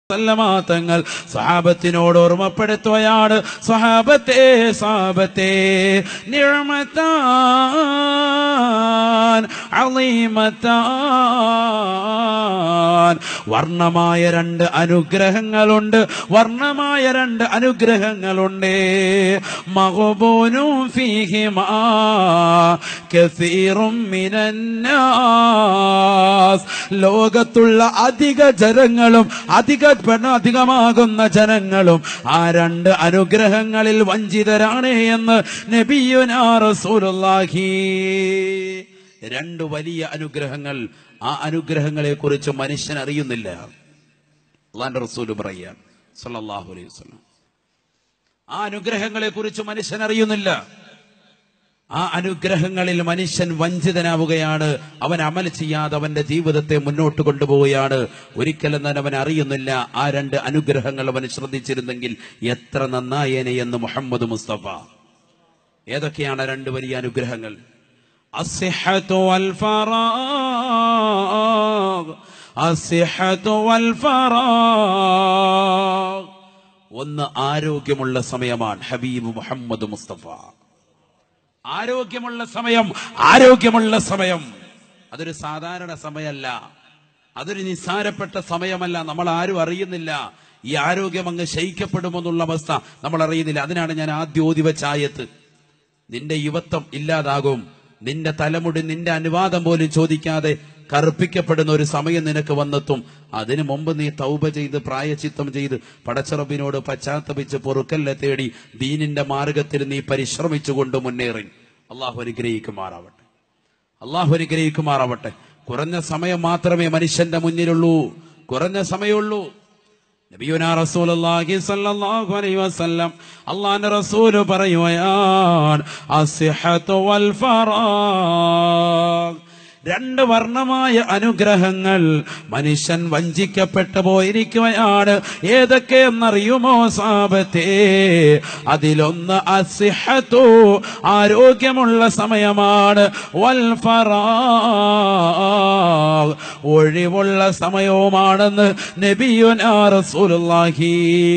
തങ്ങൾ സഹാബത്തിനോട് ഓർമ്മപ്പെടുത്തുകയാണ് സഹാബത്തെ സഹാബത്തെ നിഴമത്താൻ അളീമത്താൻ വർണ്ണമായ രണ്ട് അനുഗ്രഹങ്ങളുണ്ട് വർണ്ണമായ രണ്ട് അനുഗ്രഹങ്ങളുണ്ട് മഹബൂനും ഫീഹിമാ കസീറും മിനന്നാസ് ലോകത്തുള്ള അധിക ജനങ്ങളും അധിക പെണ്ണ അധികമാകുന്ന ജനങ്ങളും ആ രണ്ട് അനുഗ്രഹങ്ങളിൽ വഞ്ചിതരാണ് എന്ന് നബിയുനാ റസൂലുള്ളാഹി രണ്ട് വലിയ അനുഗ്രഹങ്ങൾ ആ അനുഗ്രഹങ്ങളെ കുറിച്ച് മനുഷ്യൻ അറിയുന്നില്ല അള്ളാന്റെ റസൂല് പറയാൻ സല്ലല്ലാഹു അലൈഹി വസല്ലം ആ അനുഗ്രഹങ്ങളെ കുറിച്ച് മനുഷ്യൻ അറിയുന്നില്ല ആ അനുഗ്രഹങ്ങളിൽ മനുഷ്യൻ വഞ്ചിതനാവുകയാണ് അവൻ അമൽ ചെയ്യാതെ അവന്റെ ജീവിതത്തെ മുന്നോട്ട് കൊണ്ടുപോവുകയാണ് ഒരിക്കലും തന്നെ അവൻ അറിയുന്നില്ല ആ രണ്ട് അനുഗ്രഹങ്ങൾ അവൻ ശ്രദ്ധിച്ചിരുന്നെങ്കിൽ എത്ര നന്നായേനെ എന്ന് മുഹമ്മദ് മുസ്തഫ ഏതൊക്കെയാണ് രണ്ട് വലിയ അനുഗ്രഹങ്ങൾ അസ്സിഹത്തു വൽ ഫറാഗ് അസ്സിഹത്തു വൽ ഫറാഗ് ഒന്ന് ആരോഗ്യമുള്ള സമയമാണ് ഹബീബ് മുഹമ്മദ് മുസ്തഫ ആരോഗ്യമുള്ള സമയം ആരോഗ്യമുള്ള സമയം അതൊരു സാധാരണ സമയമല്ല അതൊരു നിസ്സാരപ്പെട്ട സമയമല്ല നമ്മൾ ആരും അറിയുന്നില്ല ഈ ആരോഗ്യം അങ്ങ് ശയിക്കപ്പെടുമെന്നുള്ള അവസ്ഥ നമ്മൾ അറിയുന്നില്ല അതിനാണ് ഞാൻ ആദ്യം ഓതി വെച്ച ആയത്ത് നിന്റെ യുവത്വം ഇല്ലാതാകും നിന്റെ തലമുടി നിന്റെ അനുവാദം പോലും ചോദിക്കാതെ കറുപ്പിക്കപ്പെടുന്ന ഒരു സമയം നിനക്ക് വന്നെത്തും അതിനു മുമ്പ് നീ തൗബ ചെയ്ത് പ്രായച്ചിത്തം ചെയ്ത് പടച്ചറബിനോട് പശ്ചാത്തപിച്ച് പൊറുക്കല്ല തേടി ദീനിന്റെ മാർഗത്തിൽ നീ പരിശ്രമിച്ചുകൊണ്ട് മുന്നേറി അള്ളാഹു അനുഗ്രഹിക്കുമാറാവട്ടെ അള്ളാഹു അനുഗ്രഹിക്കുമാറാവട്ടെ കുറഞ്ഞ സമയം മാത്രമേ മനുഷ്യന്റെ മുന്നിലുള്ളൂ കുറഞ്ഞ സമയമുള്ളൂ നബിയുനാ റസൂലുള്ളാഹി സ്വല്ലല്ലാഹു അലൈഹി വസല്ലം അല്ലാഹുവിന്റെ റസൂല് പറയുകയാണ് അസ്സിഹത്തു വൽ ഫറാഗ് രണ്ട് വർണ്ണമായ അനുഗ്രഹങ്ങൾ മനുഷ്യൻ വഞ്ചിക്കപ്പെട്ടു പോയിരിക്കുകയാണ് ഏതൊക്കെയെന്നറിയുമോ സാപത്തെ അതിലൊന്ന് അസിഹത്തു ആരോഗ്യമുള്ള സമയമാണ് വൽ ഫറാഗ് ഒഴിവുള്ള സമയവുമാണെന്ന് നബിയുനാ റസൂലുള്ളാഹി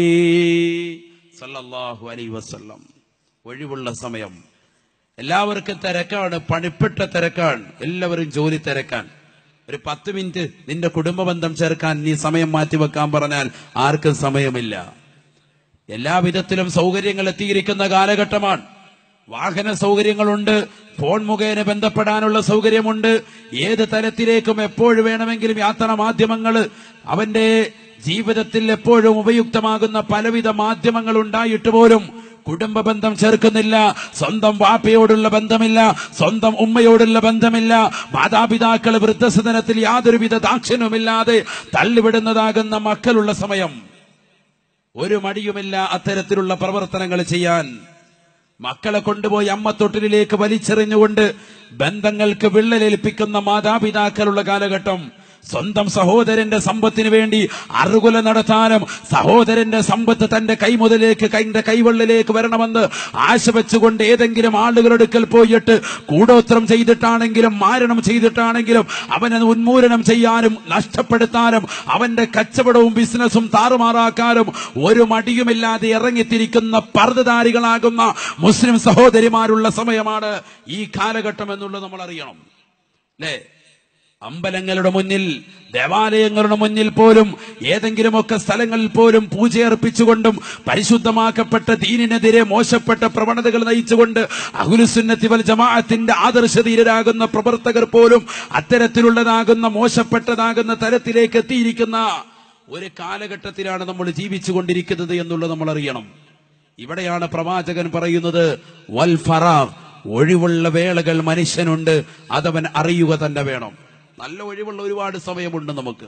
സല്ലല്ലാഹു അലൈഹി വസല്ലം ഒഴിവുള്ള സമയം എല്ലാവർക്കും തിരക്കാണ് പണിപ്പെട്ട തിരക്കാണ് എല്ലാവരും ജോലി തിരക്കാൻ ഒരു പത്ത് മിനിറ്റ് നിന്റെ കുടുംബ ബന്ധം ചേർക്കാൻ നീ സമയം മാറ്റിവെക്കാൻ പറഞ്ഞാൽ ആർക്കും സമയമില്ല എല്ലാവിധത്തിലും സൗകര്യങ്ങൾ എത്തിയിരിക്കുന്ന കാലഘട്ടമാണ് വാഹന സൗകര്യങ്ങളുണ്ട് ഫോൺ മുഖേന ബന്ധപ്പെടാനുള്ള സൗകര്യമുണ്ട് ഏത് തലത്തിലേക്കും എപ്പോഴും വേണമെങ്കിലും യാത്രാ മാധ്യമങ്ങൾ അവന്റെ ജീവിതത്തിൽ എപ്പോഴും ഉപയുക്തമാകുന്ന പലവിധ മാധ്യമങ്ങൾ ഉണ്ടായിട്ട് പോലും കുടുംബ ബന്ധം ചേർക്കുന്നില്ല സ്വന്തം വാപ്പയോടുള്ള ബന്ധമില്ല സ്വന്തം ഉമ്മയോടുള്ള ബന്ധമില്ല മാതാപിതാക്കൾ വൃദ്ധസദനത്തിൽ യാതൊരുവിധ ദാക്ഷ്യനുമില്ലാതെ തള്ളിവിടുന്നതാകുന്ന മക്കളുള്ള സമയം ഒരു മടിയുമില്ല അത്തരത്തിലുള്ള പ്രവർത്തനങ്ങൾ ചെയ്യാൻ മക്കളെ കൊണ്ടുപോയി അമ്മത്തൊട്ടിലേക്ക് വലിച്ചെറിഞ്ഞുകൊണ്ട് ബന്ധങ്ങൾക്ക് വിള്ളലേൽപ്പിക്കുന്ന മാതാപിതാക്കളുള്ള കാലഘട്ടം സ്വന്തം സഹോദരന്റെ സമ്പത്തിന് വേണ്ടി അറുകുല നടത്താനും സഹോദരന്റെ സമ്പത്ത് തന്റെ കൈമുതലേക്ക് തന്റെ കൈവെള്ളിലേക്ക് വരണമെന്ന് ആശ വെച്ചുകൊണ്ട് ഏതെങ്കിലും ആളുകളെടുക്കൽ പോയിട്ട് കൂടോത്രം ചെയ്തിട്ടാണെങ്കിലും മാരണം ചെയ്തിട്ടാണെങ്കിലും അവനെ ഉന്മൂലനം ചെയ്യാനും നഷ്ടപ്പെടുത്താനും അവന്റെ കച്ചവടവും ബിസിനസ്സും താറുമാറാക്കാനും ഒരു മടിയുമില്ലാതെ ഇറങ്ങിത്തിരിക്കുന്ന പർദ്ദധാരികളാകുന്ന മുസ്ലിം സഹോദരിമാരുള്ള സമയമാണ് ഈ കാലഘട്ടം എന്നുള്ളത് നമ്മൾ അറിയണം അല്ലേ അമ്പലങ്ങളുടെ മുന്നിൽ ദേവാലയങ്ങളുടെ മുന്നിൽ പോലും ഏതെങ്കിലുമൊക്കെ സ്ഥലങ്ങളിൽ പോലും പൂജയർപ്പിച്ചുകൊണ്ടും പരിശുദ്ധമാക്കപ്പെട്ട ദീനിനെതിരെ മോശപ്പെട്ട പ്രവണതകൾ നയിച്ചുകൊണ്ട് അഹുലുസുന്നത്തി വൽ ജമാഅത്തിന്റെ ആദർശധീരരാകുന്ന പ്രവർത്തകർ പോലും അത്തരത്തിലുള്ളതാകുന്ന മോശപ്പെട്ടതാകുന്ന തരത്തിലേക്ക് എത്തിയിരിക്കുന്ന ഒരു കാലഘട്ടത്തിലാണ് നമ്മൾ ജീവിച്ചു കൊണ്ടിരിക്കുന്നത് എന്നുള്ളത് നമ്മൾ അറിയണം ഇവിടെയാണ് പ്രവാചകൻ പറയുന്നത് വൽ ഫറാഖ് ഒഴിവുള്ള വേളകൾ മനുഷ്യനുണ്ട് അതവൻ അറിയുക തന്നെ വേണം നല്ല ഒഴിവുള്ള ഒരുപാട് സമയമുണ്ട് നമുക്ക്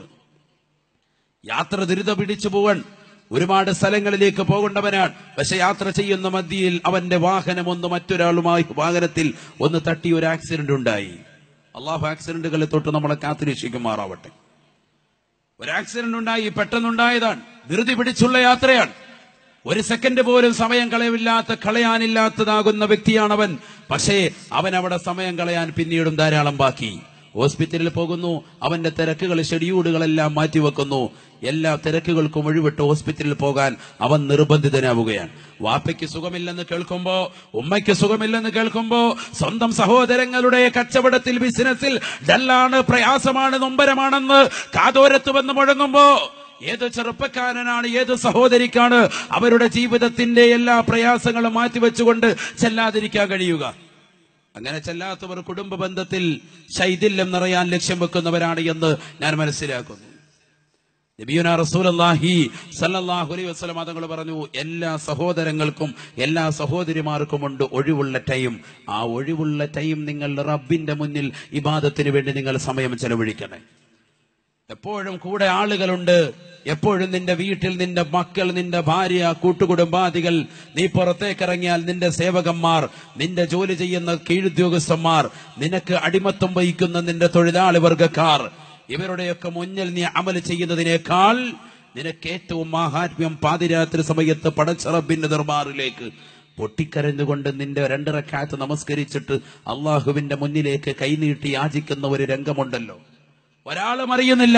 യാത്ര ദുരിത പിടിച്ചു പോവാൻ ഒരുപാട് സ്ഥലങ്ങളിലേക്ക് പോകേണ്ടവനാണ് പക്ഷെ യാത്ര ചെയ്യുന്ന മധ്യയിൽ അവന്റെ വാഹനം ഒന്ന് മറ്റൊരാളുമായി വാഹനത്തിൽ ഒന്ന് തട്ടി ഒരു ആക്സിഡന്റ് ഉണ്ടായി അള്ളാഹു ആക്സിഡന്റുകളെ തൊട്ട് നമ്മളെ കാത്തുരക്ഷിക്കുമാറാവട്ടെ ഒരു ആക്സിഡന്റ് ഉണ്ടായി പെട്ടെന്നുണ്ടായതാണ് ധൃതി പിടിച്ചുള്ള യാത്രയാണ് ഒരു സെക്കൻഡ് പോലും സമയം കളയില്ലാത്ത കളയാനില്ലാത്തതാകുന്ന വ്യക്തിയാണവൻ പക്ഷേ അവൻ അവിടെ സമയം കളയാൻ പിന്നീടും ധാരാളം ബാക്കി ഹോസ്പിറ്റലിൽ പോകുന്നു അവന്റെ തിരക്കുകൾ ഷെഡ്യൂളുകളെല്ലാം മാറ്റിവെക്കുന്നു എല്ലാ തിരക്കുകൾക്കും ഒഴിവിട്ട് ഹോസ്പിറ്റലിൽ പോകാൻ അവൻ നിർബന്ധിതനാവുകയാണ് വാപ്പയ്ക്ക് സുഖമില്ലെന്ന് കേൾക്കുമ്പോ ഉമ്മയ്ക്ക് സുഖമില്ലെന്ന് കേൾക്കുമ്പോ സ്വന്തം സഹോദരങ്ങളുടെ കച്ചവടത്തിൽ ബിസിനസ്സിൽ ഡല്ലാണ് പ്രയാസമാണ് നൊമ്പരമാണെന്ന് കാതോരത്ത് വന്ന് മുഴങ്ങുമ്പോ ഏത് ചെറുപ്പക്കാരനാണ് ഏത് സഹോദരിക്കാണ് അവരുടെ ജീവിതത്തിന്റെ എല്ലാ പ്രയാസങ്ങളും മാറ്റിവെച്ചുകൊണ്ട് ചെല്ലാതിരിക്കാൻ കഴിയുക അങ്ങനെ ചെല്ലാത്തവർ കുടുംബ ബന്ധത്തിൽ ശൈഥില്യം നിറയാൻ ലക്ഷ്യം വെക്കുന്നവരാണ് എന്ന് ഞാൻ മനസ്സിലാക്കുന്നു നബിയുന റസൂലല്ലാഹി സല്ലല്ലാഹു അലൈഹി വസല്ലം തങ്ങൾ പറഞ്ഞു എല്ലാ സഹോദരങ്ങൾക്കും എല്ലാ സഹോദരിമാർക്കും ഉണ്ട് ഒഴിവുള്ള ടൈം ആ ഒഴിവുള്ള ടൈം നിങ്ങൾ റബ്ബിന്റെ മുന്നിൽ ഇബാദത്തിന് വേണ്ടി നിങ്ങൾ സമയം ചെലവഴിക്കണേ എപ്പോഴും കൂടെ ആളുകളുണ്ട് എപ്പോഴും നിന്റെ വീട്ടിൽ നിന്റെ മക്കൾ നിന്റെ ഭാര്യ കൂട്ടുകുടുംബാദികൾ നീ പുറത്തേക്കിറങ്ങിയാൽ നിന്റെ സേവകന്മാർ നിന്റെ ജോലി ചെയ്യുന്ന കീഴുദ്യോഗസ്ഥന്മാർ നിനക്ക് അടിമത്തം വഹിക്കുന്ന നിന്റെ തൊഴിലാളി വർഗക്കാർ ഇവരുടെയൊക്കെ മുന്നിൽ നീ അമൽ ചെയ്യുന്നതിനേക്കാൾ നിനക്ക് ഏറ്റവും മാഹാത്മ്യം പാതിരാത്രി സമയത്ത് പടച്ചറബിന്റെ ദർബാറിലേക്ക് പൊട്ടിക്കരഞ്ഞുകൊണ്ട് നിന്റെ രണ്ടിറക്കാത്ത് നമസ്കരിച്ചിട്ട് അള്ളാഹുവിന്റെ മുന്നിലേക്ക് കൈനീട്ടി യാചിക്കുന്ന ഒരു രംഗമുണ്ടല്ലോ ഒരാളും അറിയുന്നില്ല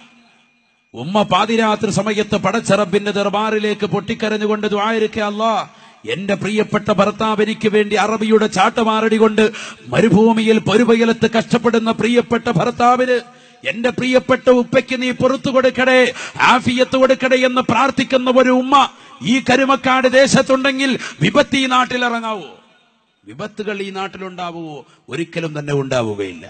ഉമ്മ പാതിരാത്രി സമയത്ത് പടച്ചറബിന്റെ ദർബാറിലേക്ക് പൊട്ടിക്കരഞ്ഞുകൊണ്ട് ദ്വായിരിക്കെ അല്ലാ എന്റെ പ്രിയപ്പെട്ട ഭർത്താവ് എനിക്ക് വേണ്ടി അറബിയുടെ ചാട്ടമാറടി കൊണ്ട് മരുഭൂമിയിൽ പൊരുവയലത്ത് കഷ്ടപ്പെടുന്ന പ്രിയപ്പെട്ട ഭർത്താവിന് എന്റെ പ്രിയപ്പെട്ട ഉപ്പയ്ക്ക് നീ പുറത്തു കൊടുക്കടേ ആഫിയത്ത് കൊടുക്കടേ എന്ന് പ്രാർത്ഥിക്കുന്ന ഒരു ഉമ്മ ഈ കരുമക്കാട് ദേശത്തുണ്ടെങ്കിൽ വിപത്ത് ഈ നാട്ടിൽ ഇറങ്ങാവോ വിപത്തുകൾ ഈ നാട്ടിലുണ്ടാവുമോ ഒരിക്കലും തന്നെ ഉണ്ടാവുകയില്ല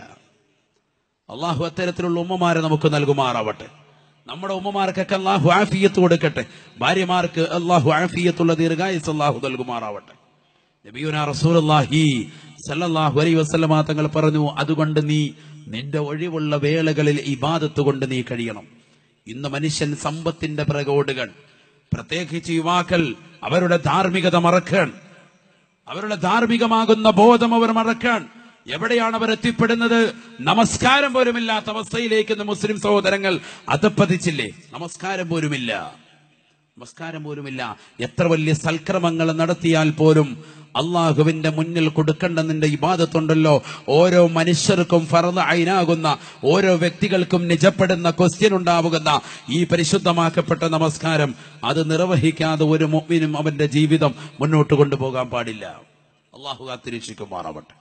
അള്ളാഹു അത്തരത്തിലുള്ള ഉമ്മമാരെ നമുക്ക് നൽകുമാറാവട്ടെ നമ്മുടെ ഉമ്മമാർക്കൊക്കെ അള്ളാഹു ആഫിയത്ത് കൊടുക്കട്ടെ ഭാര്യമാർക്ക് അള്ളാഹു ആഫിയത്തുള്ള ദീർഘായുസ് അള്ളാഹു നൽകുമാറാവട്ടെ നബിയുന റസൂലുള്ളാഹി സല്ലല്ലാഹു അലൈഹി വസല്ലമ തങ്ങൾ പറഞ്ഞു അതുകൊണ്ട് നീ നിന്റെ ഒഴിവുള്ള വേളകളിൽ ഇബാദത്ത് കൊണ്ട് നീ കഴിയണം ഇന്ന് മനുഷ്യൻ സമ്പത്തിന്റെ പ്രകോടുകൾ പ്രത്യേകിച്ച് യുവാക്കൾ അവരുടെ ധാർമ്മികത മറക്കാൻ അവരുടെ ധാർമ്മികമാകുന്ന ബോധം അവർ മറക്കാൻ എവിടെയാണ് അവർ എത്തിപ്പെടുന്നത് നമസ്കാരം പോലുമില്ലാത്ത അവസ്ഥയിലേക്ക് ഇന്ന് മുസ്ലിം സഹോദരങ്ങൾ അധപ്പതിച്ചില്ലേ നമസ്കാരം പോലുമില്ല നമസ്കാരം പോലുമില്ല എത്ര വലിയ സൽക്രമങ്ങൾ നടത്തിയാൽ പോലും അള്ളാഹുവിന്റെ മുന്നിൽ കൊടുക്കേണ്ട നിന്റെ ഇബാദത്തുണ്ടല്ലോ ഓരോ മനുഷ്യർക്കും ഫറന്ന് അയിനാകുന്ന ഓരോ വ്യക്തികൾക്കും നിജപ്പെടുന്ന ക്വസ്റ്റ്യൻ ഉണ്ടാവുന്ന ഈ പരിശുദ്ധമാക്കപ്പെട്ട നമസ്കാരം അത് നിർവഹിക്കാതെ ഒരു മുഅ്മിനും അവന്റെ ജീവിതം മുന്നോട്ട് കൊണ്ടുപോകാൻ പാടില്ല അള്ളാഹു കാത്തിരക്ഷിക്കുമാറാവട്ടെ